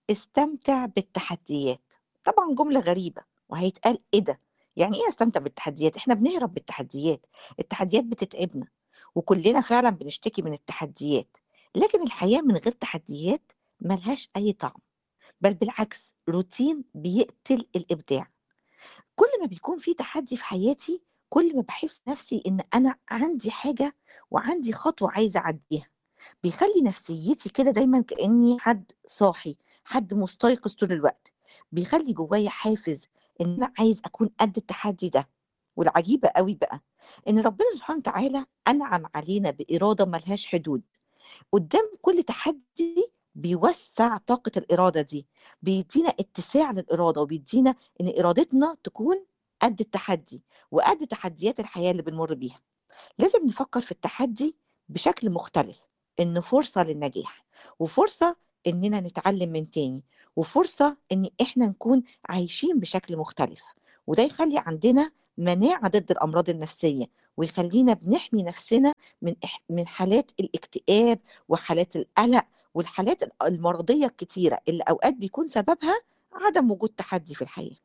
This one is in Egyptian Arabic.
استمتع بالتحديات. طبعًا جملة غريبة، وهيتقال إيه ده! يعني إيه أستمتع بالتحديات؟ إحنا بنهرب بالتحديات، التحديات بتتعبنا، وكلنا فعلًا بنشتكي من التحديات، لكن الحياة من غير تحديات ما لهاش أي طعم، بل بالعكس روتين بيقتل الإبداع. كل ما بيكون في تحدي في حياتي، كل ما باحس نفسي إن أنا عندي حاجة وعندي خطوة عايزة أعدّيها، بيخلّي نفسيتي كده دايمًا كإني حد صاحي، حد مستيقظ طول الوقت، بيخلّي جوايا حافز إن أنا عايز أكون قد التحدي ده. والعجيبة أوي بقى، إن ربنا سبحانه وتعالى أنعم علينا بإرادة ما لهاش حدود، قدّام كل تحدي بيوسّع طاقة الإرادة دي، بيدّينا اتساع للإرادة، وبيدّينا إن إرادتنا تكون قد التحدي، وقد تحديات الحياة اللي بنمُر بيها. لازم نفكّر في التحدي بشكل مختلف، إنه فرصة للنجاح، وفرصة إننا نتعلم من تاني، وفرصة إن إحنا نكون عايشين بشكل مختلف، وده يخلّي عندنا مناعة ضد الأمراض النفسية، ويخلّينا بنحمي نفسنا من إح من حالات الاكتئاب، وحالات القلق، والحالات ال المرضية الكتيرة اللي أوقات بيكون سببها عدم وجود تحدي في الحياة.